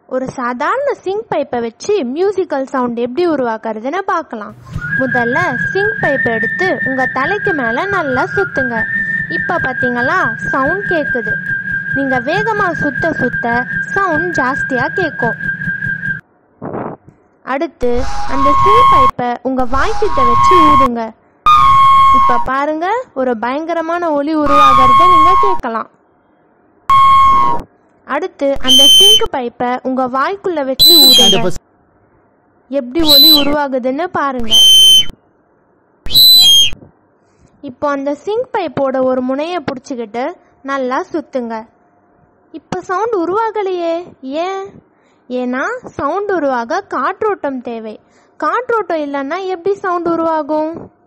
ஒரு சாதாரண சிங்க் பைப்பை வச்சு மியூசிக்கல் சவுண்ட் எப்படி உருவாக்குறதுன்னு பார்க்கலாம் முதல்ல சிங்க் பைப்பை எடுத்து உங்கள் தலைக்கு மேலே நல்லா சுத்துங்க இப்போ பார்த்தீங்களா சவுண்ட் கேட்குது நீங்கள் வேகமாக சுத்த சுத்த சவுண்ட் ஜாஸ்தியாக கேட்கும் அடுத்து அந்த சிங்க் பைப்பை உங்கள் வாய்க்கிட்ட வச்சு ஊதுங்க இப்போ பாருங்க ஒரு பயங்கரமான ஒலி உருவாகிறத நீங்கள் கேட்கலாம் அடுத்து அந்த சிங்க் பைப்பை உங்க வாய்க்குள்ள வச்சு ஊதுங்க எப்படி ஒலி உருவாகுதுன்னு பாருங்க இப்போ அந்த சிங்க் பைப்போட ஒரு முனையை பிடிச்சிக்கிட்டு நல்லா சுத்துங்க இப்போ சவுண்ட் உருவாகலையே ஏன் ஏன்னா சவுண்ட் உருவாக காற்றோட்டம் தேவை காற்றோட்டம் இல்லைன்னா எப்படி சவுண்ட் உருவாகும்